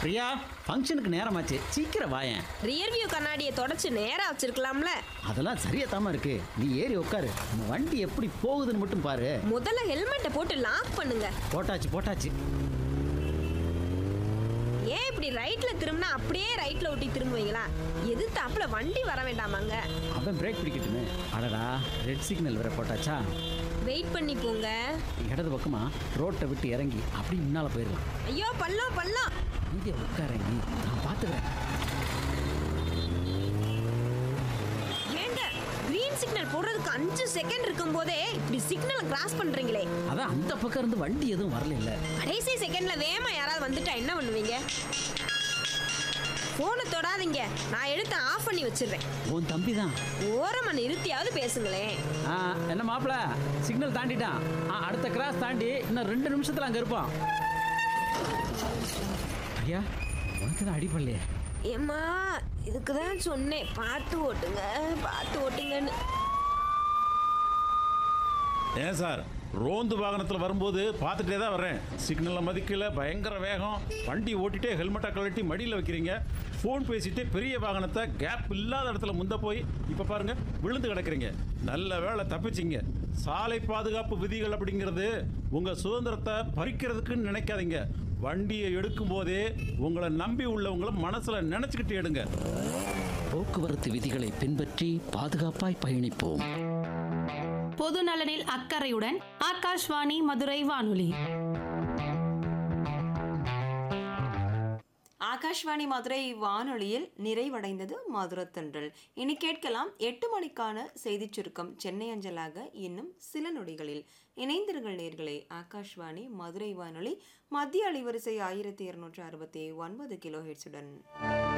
பிரியா ஃபங்க்ஷனுக்கு நேரமாச்சு சீக்கிரம் வாயேன் ரியர் வியூ கண்ணாடியை தொடச்சு நேரா வச்சிருக்கலாம்ல அதெல்லாம் சரியா இருக்கு நீ ஏறி உட்காரு நம்ம வண்டி எப்படி போகுதுன்னு மட்டும் பாரு முதல்ல ஹெல்மெட்டை போட்டு லாக் பண்ணுங்க போட்டாச்சு போட்டாச்சு ஏன் இப்படி ரைட்ல திரும்பினா அப்படியே ரைட்ல ஒட்டி திரும்புவீங்களா எது தாப்புல வண்டி வர வேண்டாமாங்க அவன் பிரேக் பிடிக்கட்டுமே அடடா ரெட் சிக்னல் வேற போட்டாச்சா வெயிட் பண்ணி போங்க இடது பக்கமா ரோட்டை விட்டு இறங்கி அப்படி முன்னால போயிடலாம் ஐயோ பள்ளம் பள்ளம் இங்கே உட்காரங்கி நான் பார்த்துக்கிறேன் ஏங்க கிரீன் சிக்னல் போடுறதுக்கு அஞ்சு செகண்ட் இருக்கும் போதே இப்படி சிக்னல் கிராஸ் பண்றீங்களே அதான் அந்த பக்கம் இருந்து வண்டி எதுவும் வரல இல்ல கடைசி செகண்ட்ல வேகமா யாராவது வந்துட்டா என்ன பண்ணுவீங்க போனை தொடாதீங்க நான் எடுத்து ஆஃப் பண்ணி வச்சிடுறேன் உன் தம்பி தான் ஓரமா நிறுத்தியாவது பேசுங்களேன் ஆ, என்ன மாப்பிள சிக்னல் தாண்டிட்டான் ஆ, அடுத்த கிராஸ் தாண்டி இன்னும் ரெண்டு நிமிஷத்துல அங்க இருப்பான் ஐயா உனக்கு தான் அடிப்படலையே ஏம்மா இதுக்கு தான் சொன்னேன் பார்த்து ஓட்டுங்க பார்த்து ஓட்டுங்கன்னு ஏன் சார் ரோந்து வாகனத்தில் வரும்போது பார்த்துட்டே தான் வரேன் சிக்னலை மதிக்கல பயங்கர வேகம் வண்டி ஓட்டிட்டே ஹெல்மெட்டை கழட்டி மடியில் வைக்கிறீங்க ஃபோன் பேசிட்டு பெரிய வாகனத்தை கேப் இல்லாத இடத்துல முந்த போய் இப்போ பாருங்க விழுந்து கிடக்குறீங்க நல்ல வேளை தப்பிச்சிங்க சாலை பாதுகாப்பு விதிகள் அப்படிங்கிறது உங்கள் சுதந்திரத்தை பறிக்கிறதுக்குன்னு நினைக்காதீங்க வண்டியை எடுக்கும் போதே உங்களை நம்பி உள்ளவங்கள மனசில் நினச்சிக்கிட்டு எடுங்க போக்குவரத்து விதிகளை பின்பற்றி பாதுகாப்பாய் பயணிப்போம் பொது நலனில் அக்கறையுடன் ஆகாஷ்வாணி மதுரை வானொலி ஆகாஷ்வாணி மதுரை வானொலியில் நிறைவடைந்தது மதுரத்தன்றல் இனி கேட்கலாம் எட்டு மணிக்கான செய்திச் சுருக்கம் சென்னை அஞ்சலாக இன்னும் சில நொடிகளில் இணைந்திருங்கள் நேர்களே ஆகாஷ்வாணி மதுரை வானொலி மத்திய அலைவரிசை ஆயிரத்தி இருநூற்று அறுபத்தி ஒன்பது கிலோ ஹெட்ஸுடன்